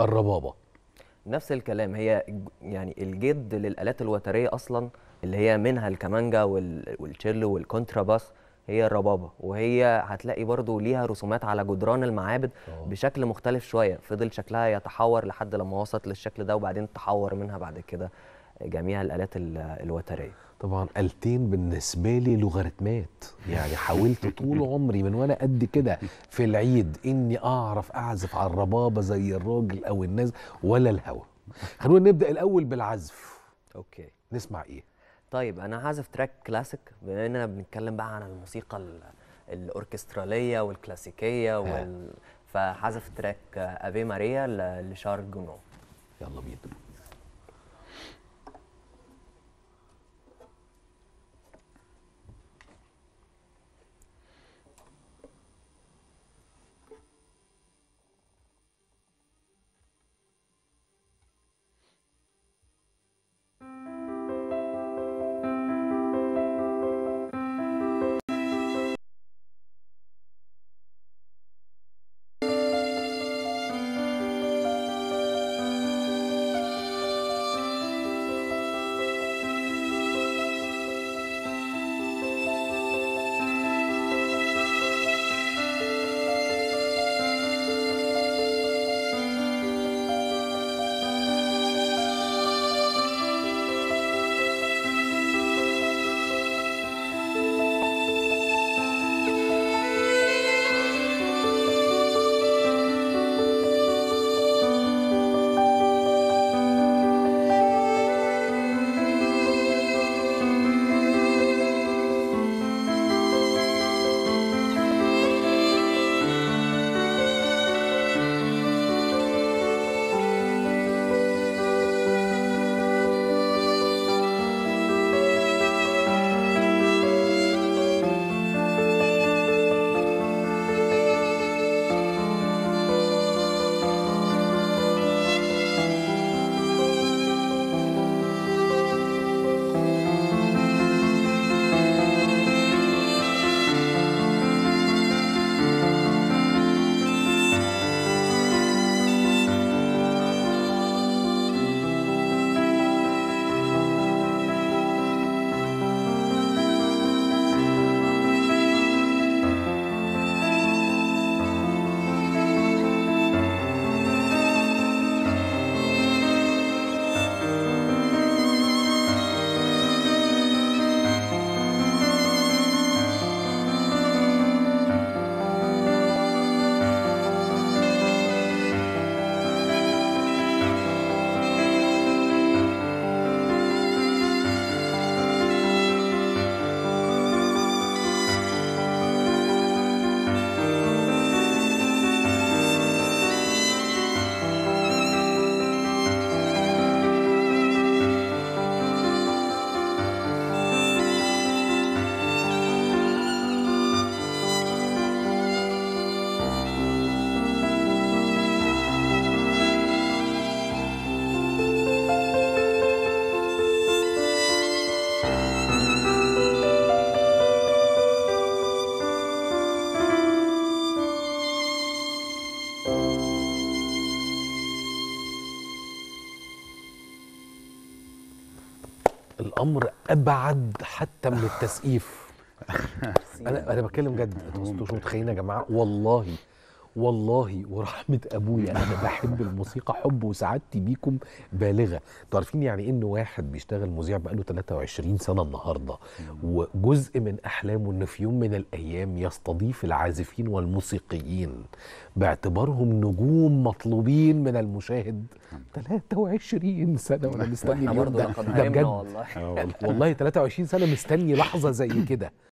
الربابه نفس الكلام هي ج- يعني الجد للآلات الوترية أصلا اللي هي منها الكمانجا وال- والتشيلو والكونتراباس هي الربابة وهي هتلاقي برضو ليها رسومات على جدران المعابد آه. بشكل مختلف شوية فضل شكلها يتحور لحد لما وصلت للشكل ده وبعدين تحور منها بعد كده جميع الآلات ال- الوترية طبعا آلتين بالنسبة لي لوغاريتمات يعني حاولت طول عمري من وانا قد كده في العيد اني اعرف اعزف على الربابة زي الراجل او الناس ولا الهوا خلونا نبدأ الاول بالعزف أوكي نسمع ايه طيب انا هعزف تراك كلاسيك بما اننا بنتكلم بقى عن الموسيقى ال- الاوركستراليه والكلاسيكيه وال... فهعزف تراك افي ماريا ل- لشارل جونو يلا بينا الامر ابعد حتى من التسقيف انا انا بتكلم جد انتوا مش متخيلين يا جماعه والله والله ورحمه ابويا انا بحب الموسيقى حب وسعادتي بيكم بالغه انتوا عارفين يعني ان واحد بيشتغل مذيع بقاله 23 سنه النهارده وجزء من احلامه انه في يوم من الايام يستضيف العازفين والموسيقيين باعتبارهم نجوم مطلوبين من المشاهد 23 سنه وانا مستني واحنا اليوم برضه ده لقد ده هرمنا بجد والله والله 23 سنه مستني لحظه زي كده